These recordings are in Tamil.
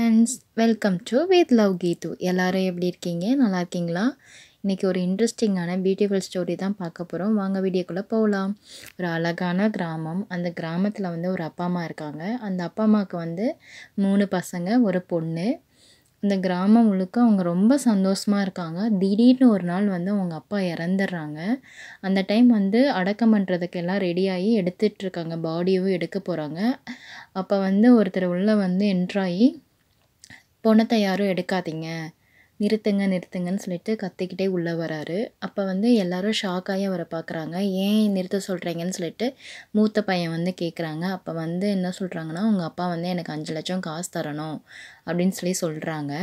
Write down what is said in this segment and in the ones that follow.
friends welcome to with love Geethu எல்லாரும் எப்படி இருக்கீங்க நல்லா இருக்கீங்களா இன்றைக்கி ஒரு இன்ட்ரெஸ்டிங்கான பியூட்டிஃபுல் ஸ்டோரி தான் பார்க்க போகிறோம் வாங்க வீடியோக்குள்ளே போகலாம் ஒரு அழகான கிராமம் அந்த கிராமத்தில் வந்து ஒரு அப்பா அம்மா இருக்காங்க அந்த அப்பா அம்மாவுக்கு வந்து மூணு பசங்க ஒரு பொண்ணு இந்த கிராமம் முழுக்க அவங்க ரொம்ப சந்தோஷமாக இருக்காங்க திடீர்னு ஒரு நாள் வந்து அவங்க அப்பா இறந்துடுறாங்க அந்த டைம் வந்து அடக்கம் பண்ணுறதுக்கு எல்லாம் ரெடியாகி எடுத்துட்டு இருக்காங்க பாடியவும் எடுக்க போகிறாங்க அப்போ வந்து ஒருத்தர் உள்ளே வந்து என்ட்ராகி பொணத்தை யாரும் எடுக்காதீங்க நிறுத்துங்க நிறுத்துங்கன்னு சொல்லிட்டு கத்திக்கிட்டே உள்ளே வராரு அப்போ வந்து எல்லாரும் ஷாக்காகி அவரை பார்க்குறாங்க ஏன் நிறுத்த சொல்கிறீங்கன்னு சொல்லிட்டு மூத்த பையன் வந்து கேட்குறாங்க அப்போ வந்து என்ன சொல்கிறாங்கன்னா உங்கள் அப்பா வந்து எனக்கு அஞ்சு லட்சம் காசு தரணும் அப்படின்னு சொல்லி சொல்கிறாங்க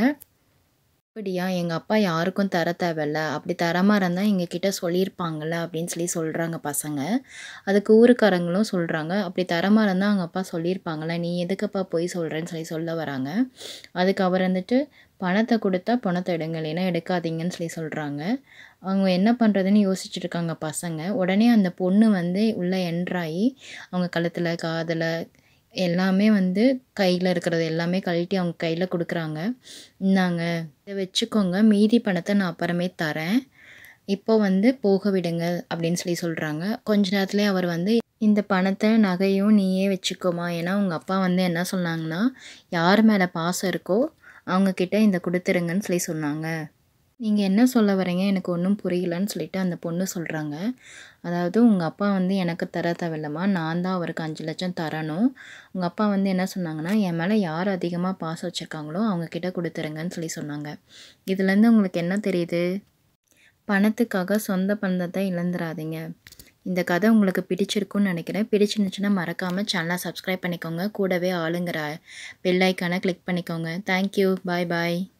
அப்படியா எங்கள் அப்பா யாருக்கும் தர தேவையில்ல அப்படி தரமாக இருந்தால் எங்ககிட்ட சொல்லியிருப்பாங்கள்ல அப்படின்னு சொல்லி சொல்கிறாங்க பசங்க அதுக்கு ஊருக்காரங்களும் சொல்கிறாங்க அப்படி தரமாக இருந்தால் அவங்க அப்பா சொல்லியிருப்பாங்கள்ல நீ எதுக்குப்பா போய் சொல்கிறேன்னு சொல்லி சொல்ல வராங்க அதுக்கு அவர் வந்துட்டு பணத்தை கொடுத்தா பணத்தை எடுங்க இல்லைன்னா எடுக்காதீங்கன்னு சொல்லி சொல்கிறாங்க அவங்க என்ன பண்ணுறதுன்னு யோசிச்சுட்டு இருக்காங்க பசங்க உடனே அந்த பொண்ணு வந்து உள்ளே என்ட்ராகி அவங்க கழுத்தில் காதில் எல்லாமே வந்து கையில் இருக்கிறது எல்லாமே கழட்டி அவங்க கையில் கொடுக்குறாங்க இந்தாங்க இதை வச்சுக்கோங்க மீதி பணத்தை நான் அப்புறமே தரேன் இப்போ வந்து போக விடுங்க அப்படின்னு சொல்லி சொல்கிறாங்க கொஞ்ச நேரத்துலேயே அவர் வந்து இந்த பணத்தை நகையும் நீயே வச்சுக்கோமா ஏன்னா உங்கள் அப்பா வந்து என்ன சொன்னாங்கன்னா யார் மேலே பாசம் இருக்கோ அவங்கக்கிட்ட இந்த கொடுத்துருங்கன்னு சொல்லி சொன்னாங்க நீங்கள் என்ன சொல்ல வரீங்க எனக்கு ஒன்றும் புரியலன்னு சொல்லிட்டு அந்த பொண்ணு சொல்கிறாங்க அதாவது உங்கள் அப்பா வந்து எனக்கு தர தேவையில்லம்மா நான் தான் அவருக்கு அஞ்சு லட்சம் தரணும் உங்கள் அப்பா வந்து என்ன சொன்னாங்கன்னா என் மேலே யார் அதிகமாக பாசம் வச்சுருக்காங்களோ அவங்கக்கிட்ட கொடுத்துருங்கன்னு சொல்லி சொன்னாங்க இதுலேருந்து உங்களுக்கு என்ன தெரியுது பணத்துக்காக சொந்த பந்தத்தை இழந்துடாதீங்க இந்த கதை உங்களுக்கு பிடிச்சிருக்குன்னு நினைக்கிறேன் பிடிச்சிருந்துச்சுன்னா மறக்காமல் சேனலை சப்ஸ்கிரைப் பண்ணிக்கோங்க கூடவே ஆளுங்கிற பெல் ஐக்கானை கிளிக் பண்ணிக்கோங்க தேங்க்யூ பாய் பாய்